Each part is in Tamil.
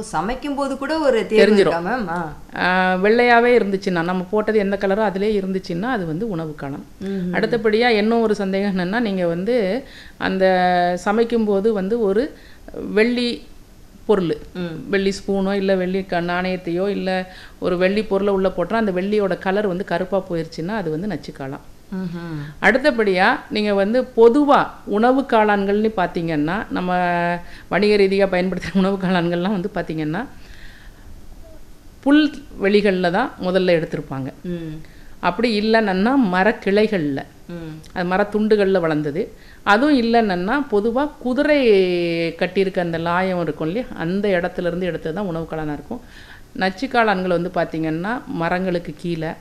ஓ சமைக்கும் போது கூட ஒரு தேர்வு தெரிஞ்சிரும். இருக்கா மேம் ஆ ஆஹ் வெள்ளையாவே இருந்துச்சுன்னா நம்ம போட்டது எந்த கலரோ அதிலே இருந்துச்சுன்னா அது வந்து உணவு காளான் அடுத்தபடியா இன்னும் ஒரு சந்தேகம் என்னன்னா நீங்க வந்து அந்த சமைக்கும்போது வந்து ஒரு வெள்ளி பொருள் வெள்ளி ஸ்பூனோ இல்லை வெள்ளி க நாணயத்தையோ இல்லை ஒரு வெள்ளி பொருளை உள்ள போட்டால் அந்த வெள்ளியோட கலர் வந்து கருப்பாக போயிருச்சுன்னா அது வந்து நச்சுக்காளான் ம்ஹும். அடுத்தபடியாக நீங்கள் வந்து பொதுவாக உணவு காளான்கள்னு பார்த்தீங்கன்னா நம்ம வணிக ரீதியாக பயன்படுத்துகிற உணவு காளான்கள்லாம் வந்து பார்த்தீங்கன்னா புல் வெளிகளில் தான் முதல்ல எடுத்திருப்பாங்க ம் அப்படி இல்லைன்னா மரக்கிளைகளில் ம் அது மரத்துண்டுகளில் வளர்ந்தது அதுவும் இல்லைன்னா பொதுவாக குதிரை கட்டியிருக்க அந்த லாயம் இருக்கும் இல்லையா அந்த இடத்துல இருந்து எடுத்தது தான் உணவு காளானாக இருக்கும் நச்சு காளான்கள் வந்து பார்த்திங்கன்னா மரங்களுக்கு கீழே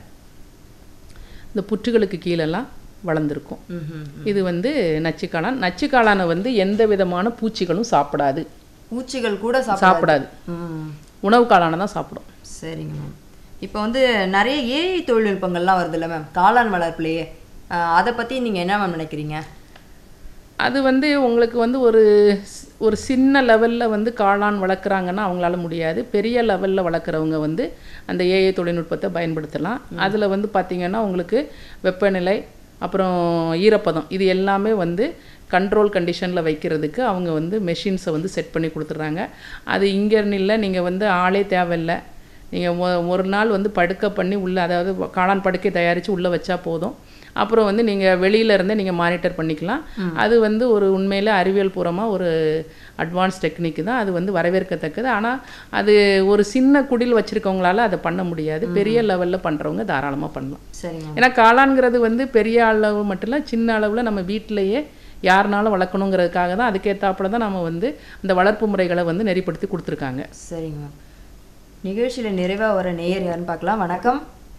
இந்த புற்றுகளுக்கு கீழெல்லாம் வளர்ந்துருக்கும் ம்ஹும். இது வந்து நச்சுக்காளான் நச்சுக்காளானை வந்து எந்த விதமான பூச்சிகளும் சாப்பிடாது பூச்சிகள் கூட சாப்பிடாது சாப்பிடாது ம் உணவு காளானை தான் சாப்பிடும் சரிங்க மேம் இப்போ வந்து நிறைய ஏஐ தொழில்நுட்பங்கள்லாம் வருது இல்லை மேம் காளான் வளர்ப்புலையே ஆஹ் அதை பற்றி நீங்கள் என்ன மேம் நினைக்கிறீங்க அது வந்து உங்களுக்கு வந்து ஒரு ஸ்- ஒரு சின்ன லெவலில் வந்து காளான் வளர்க்குறாங்கன்னா அவங்களால முடியாது பெரிய லெவலில் வளர்க்குறவங்க வந்து அந்த ஏஐ தொழில்நுட்பத்தை பயன்படுத்தலாம் அதில் வந்து பார்த்திங்கன்னா உங்களுக்கு வெப்பநிலை அப்புறம் ஈரப்பதம் இது எல்லாமே வந்து கண்ட்ரோல் கண்டிஷனில் வைக்கிறதுக்கு அவங்க வந்து மெஷின்ஸை வந்து செட் பண்ணி கொடுத்துட்றாங்க அது இங்கே இல்லை நீங்கள் வந்து ஆளே தேவையில்லை நீங்கள் ஒரு நாள் வந்து படுக்க பண்ணி உள்ளே அதாவது காளான் படுக்கை தயாரித்து உள்ளே வச்சா போதும் அப்புறம் வந்து நீங்கள் வெளியில இருந்தே நீங்கள் மானிட்டர் பண்ணிக்கலாம் அது வந்து ஒரு உண்மையில் அறிவியல் பூர்வமாக ஒரு அட்வான்ஸ் டெக்னிக் தான் அது வந்து வரவேற்கத்தக்கது ஆனால் அது ஒரு சின்ன குடில் வச்சுருக்கவங்களால அதை பண்ண முடியாது பெரிய லெவலில் பண்ணுறவங்க தாராளமாக பண்ணலாம் சரிங்க மேம் ஏன்னா காளான்ங்கிறது வந்து பெரிய அளவு மட்டும் இல்லை சின்ன அளவில் நம்ம வீட்டிலேயே யாருனாலும் வளர்க்கணுங்கிறதுக்காக தான் அதுக்கேற்றாப்புல தான் நம்ம வந்து அந்த வளர்ப்பு முறைகளை வந்து நெறிப்படுத்தி கொடுத்துருக்காங்க சரிங்க மேம் நிகழ்ச்சியில் நிறைவாக வர நேயர் யாருன்னு பார்க்கலாம் வணக்கம்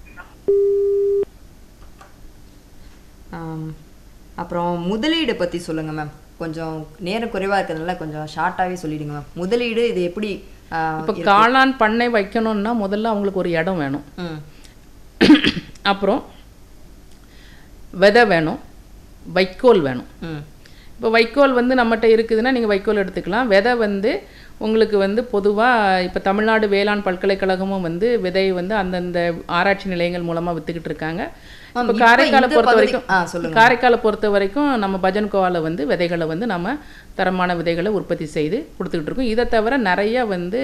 ஆம், அப்புறம் முதலீடு பற்றி சொல்லுங்கள் மேம் கொஞ்சம் நேரம் குறைவாக இருக்கிறதுனால கொஞ்சம் ஷார்ட்டாகவே சொல்லிடுங்க மேம் முதலீடு இது எப்படி ஆஹ், இப்போ காளான் பண்ணை வைக்கணும்னா முதல்ல அவங்களுக்கு ஒரு இடம் வேணும் ம் அப்புறம் விதை வேணும் வைக்கோல் வேணும் ம் இப்போ வைக்கோல் வந்து நம்மகிட்ட இருக்குதுன்னா நீங்கள் வைக்கோல் எடுத்துக்கலாம் விதை வந்து உங்களுக்கு வந்து பொதுவாக இப்போ தமிழ்நாடு வேளாண் பல்கலைக்கழகமும் வந்து விதை வந்து அந்தந்த ஆராய்ச்சி நிலையங்கள் மூலமாக வித்துக்கிட்டு இருக்காங்க மேம், இப்போ இப்ப காரைக்காலை இந்த பொறுத்த பகுதி- வரைக்கும் ஆ, சொல்லுங்க. காரைக்காலை பொறுத்த வரைக்கும் நம்ம பஜன்கோவாவில் வந்து விதைகளை வந்து நம்ம தரமான விதைகளை உற்பத்தி செய்து கொடுத்துக்கிட்டு இருக்கோம் இதை தவிர நிறைய வந்து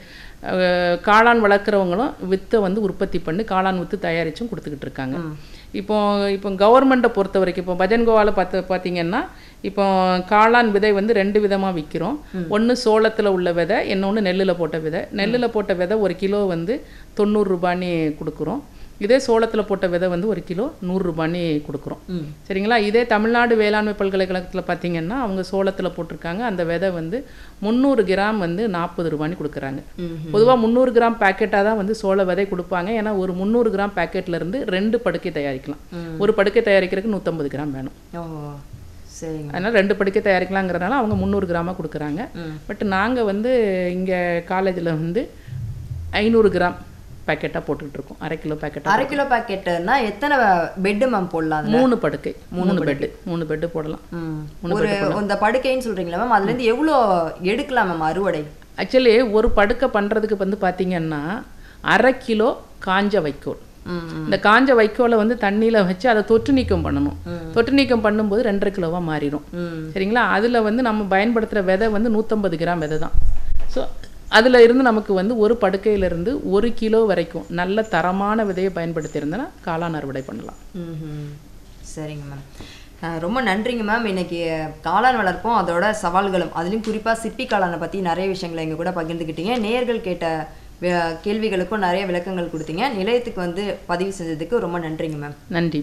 அஹ், காளான் வளர்க்குறவங்களும் வித்தை வந்து உற்பத்தி பண்ணி காளான் வித்து தயாரிச்சும் கொடுத்துக்கிட்டு இருக்காங்க இப்போ இப்போ கவர்மெண்ட்டை பொறுத்த வரைக்கும் இப்போ பஜன்கோவாவில் பார்த்து பார்த்தீங்கன்னா இப்போ காளான் விதை வந்து ரெண்டு விதமாக விற்கிறோம் ஒன்று சோளத்தில் உள்ள விதை இன்னொன்று நெல்லில் போட்ட விதை நெல்லில் போட்ட விதை ஒரு கிலோ வந்து தொண்ணூறு ரூபான்னு கொடுக்குறோம் இதே சோளத்தில் போட்ட விதை வந்து ஒரு கிலோ நூறு ரூபான்னு கொடுக்குறோம் ம் சரிங்களா இதே தமிழ்நாடு வேளாண்மை பல்கலைக்கழகத்தில் பார்த்தீங்கன்னா அவங்க சோளத்தில் போட்டிருக்காங்க அந்த விதை வந்து முந்நூறு கிராம் வந்து நாற்பது ரூபான்னு கொடுக்குறாங்க ம் பொதுவாக முந்நூறு கிராம் பேக்கெட்டாக தான் வந்து சோள விதை கொடுப்பாங்க ஏன்னா ஒரு முந்நூறு கிராம் பேக்கெட்ல இருந்து ரெண்டு படுக்கை தயாரிக்கலாம் ஒரு படுக்கை தயாரிக்கிறதுக்கு நூற்றம்பது கிராம் வேணும் ஓ சரிங்க அதனால் ரெண்டு படுக்கை தயாரிக்கலாங்கிறதுனால அவங்க முந்நூறு கிராமாக கொடுக்குறாங்க ம் பட் நாங்கள் வந்து இங்கே காலேஜில் வந்து ஐநூறு கிராம் பேக்கெட்டாக போட்டுக்கிட்டு இருக்கோம் அரை கிலோ பேக்கெட்டாக அரை கிலோ பாக்கெட்னா எத்தனை பெட்டு மேம் போடலாம் அதுல மூணு படுக்கை மூணு பெட்டு மூணு பெட்டு போடலாம் ம். ஒரு இந்த படுக்கைன்னு சொல்றீங்களா மேம் அதுல இருந்து எவ்வளோ எடுக்கலாம் மேம் அறுவடை ஆக்சுவலி ஒரு படுக்கை பண்ணுறதுக்கு வந்து பார்த்தீங்கன்னா அரை கிலோ காஞ்ச வைக்கோல் ம் இந்த காஞ்ச வைக்கோலை வந்து தண்ணியில் வச்சு அதை தொற்று நீக்கம் பண்ணணும் தொற்று நீக்கம் பண்ணும்போது ரெண்டரை கிலோவாக மாறிடும் ம் சரிங்களா அதில் வந்து நம்ம பயன்படுத்துகிற விதை வந்து நூற்றம்பது கிராம் விதை தான் ஸோ அதில் இருந்து நமக்கு வந்து ஒரு படுக்கையிலிருந்து ஒரு கிலோ வரைக்கும் நல்ல தரமான விதையை பயன்படுத்தியிருந்தனா காளான் அறுவடை பண்ணலாம் ம்ஹும். சரிங்க மேம் அஹ் ரொம்ப நன்றிங்க மேம் இன்னைக்கு காளான் வளர்ப்போம் அதோட சவால்களும் அதுலேயும் குறிப்பாக சிப்பி காளானை பற்றி நிறைய விஷயங்களை எங்கள் கூட பகிர்ந்துக்கிட்டீங்க நேயர்கள் கேட்ட வே- கேள்விகளுக்கும் நிறைய விளக்கங்கள் கொடுத்தீங்க நிலையத்துக்கு வந்து பதிவு செஞ்சதுக்கு ரொம்ப நன்றிங்க மேம் நன்றி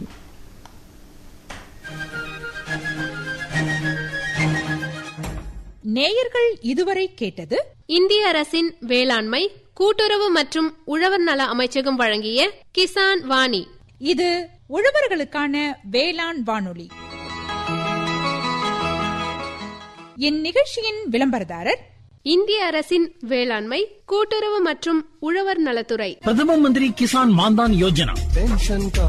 நேயர்கள் இதுவரை கேட்டது இந்திய அரசின் வேளாண்மை கூட்டுறவு மற்றும் உழவர் நல அமைச்சகம் வழங்கிய கிசான் வாணி இது உழவர்களுக்கான வேளாண் வானொலி இந்நிகழ்ச்சியின் விளம்பரதாரர் இந்திய அரசின் வேளாண்மை கூட்டுறவு மற்றும் உழவர் நலத்துறை प्रधानमंत्री किसान मानधन योजना पेंशन का